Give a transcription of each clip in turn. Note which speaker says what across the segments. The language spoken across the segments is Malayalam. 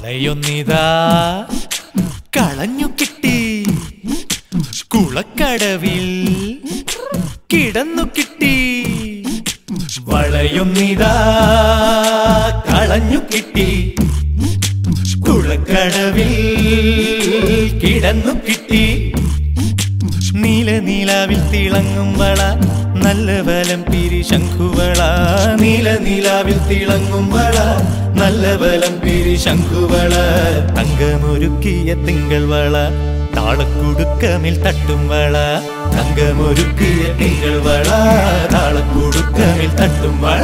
Speaker 1: വളയൊന്നിതാ കളഞ്ഞു കിട്ടി കുളക്കടവിൽ കിടന്നു കിട്ടി വളയൊന്നിതാ കളഞ്ഞു കിട്ടി കുളക്കടവിൽ കിടന്നു കിട്ടി നീല നീലാവിൽ തിളങ്ങും വള നല്ല ബലം പിരി ശംഖുവള നീല നീലാവിൽ തിളങ്ങും വള നല്ല ബലം പിരി ശംഖുവള തങ്കമൊരുക്കിയ തിങ്കൾ വള താളക്കുടുക്കമിൽ തട്ടും വള തങ്കമൊരുക്കിയ തിങ്കൾ വള താളക്കുടുക്കമിൽ തട്ടും വള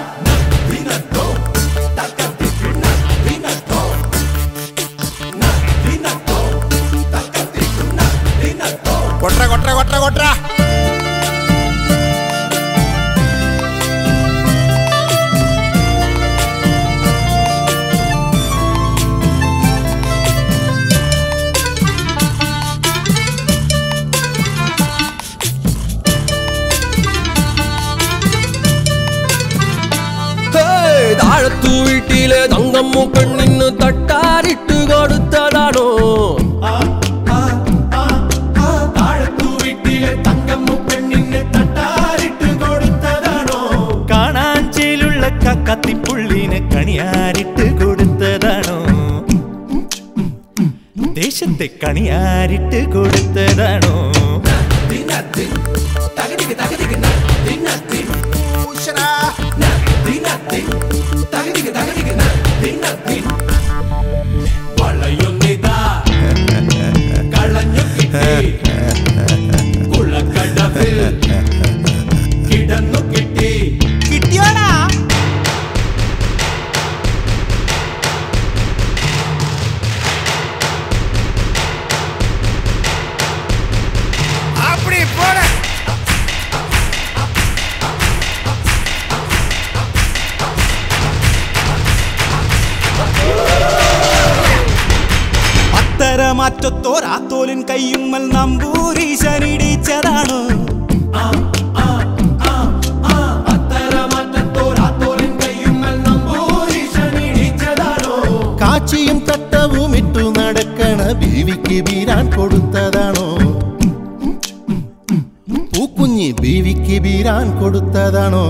Speaker 2: കൊട്ര കൊട്ര കൊട്ര കൊട്ര
Speaker 3: ഹേയ്, താഴത്തു വീട്ടിലെ തങ്കമ്മു പെണ്ണിന് തട്ടാരിട്ട് കൊടുത്തതാണോ
Speaker 1: കാണാൻ ചേലുള്ള കത്തിപ്പുള്ളിന് കണിയാരിട്ട് കൊടുത്തതാണോ ദേശത്തെ കണിയാരിട്ട് കൊടുത്തതാണോ
Speaker 2: ഉശ്ശരാ.
Speaker 1: വളയൊന്നിതാ കളഞ്ഞു കിട്ടി കുളക്കടവിൽ കിടന്നു കിട്ടി
Speaker 2: കിട്ടിയോടാ அப்படி போட
Speaker 4: അത്തരമാറ്റത്തോരാത്തോലിൻ കയ്യുമ്മൽ നമ്പൂരീശനിടിച്ചതാണോ കാച്ചിയും തട്ടവും ഇട്ടു നടക്കണ ബീവിക്ക് ബീരാൻ കൊടുത്തതാണോ പൂക്കുഞ്ഞി ബീവിക്ക് ബീരാൻ കൊടുത്തതാണോ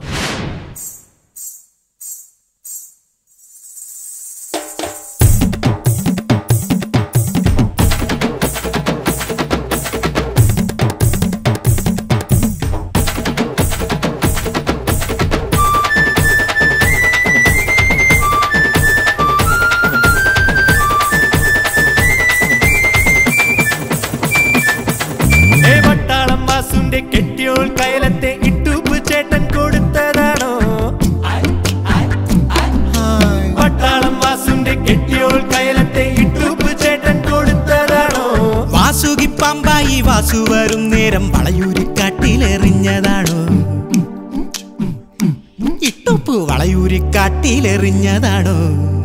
Speaker 1: ഏ വട്ടാളം വാസുന്റെ കെട്ടിയോൾ കയലത്തെ ഇട്ടുപ്പ് ചേട്ടൻ കൊടുത്തതാണോ വട്ടാളം വാസുന്റെ കെട്ടിയോൾ കയലത്തെ ഇട്ടുപ്പ് ചേട്ടൻ കൊടുത്തതാണോ
Speaker 4: വാസുകി പമ്പായി വാസു വരും നേരം വളയൂരി കാട്ടിലെറിഞ്ഞതാണോ ഇട്ടുപ്പ് വളയൂരി കാട്ടിലെറിഞ്ഞതാണോ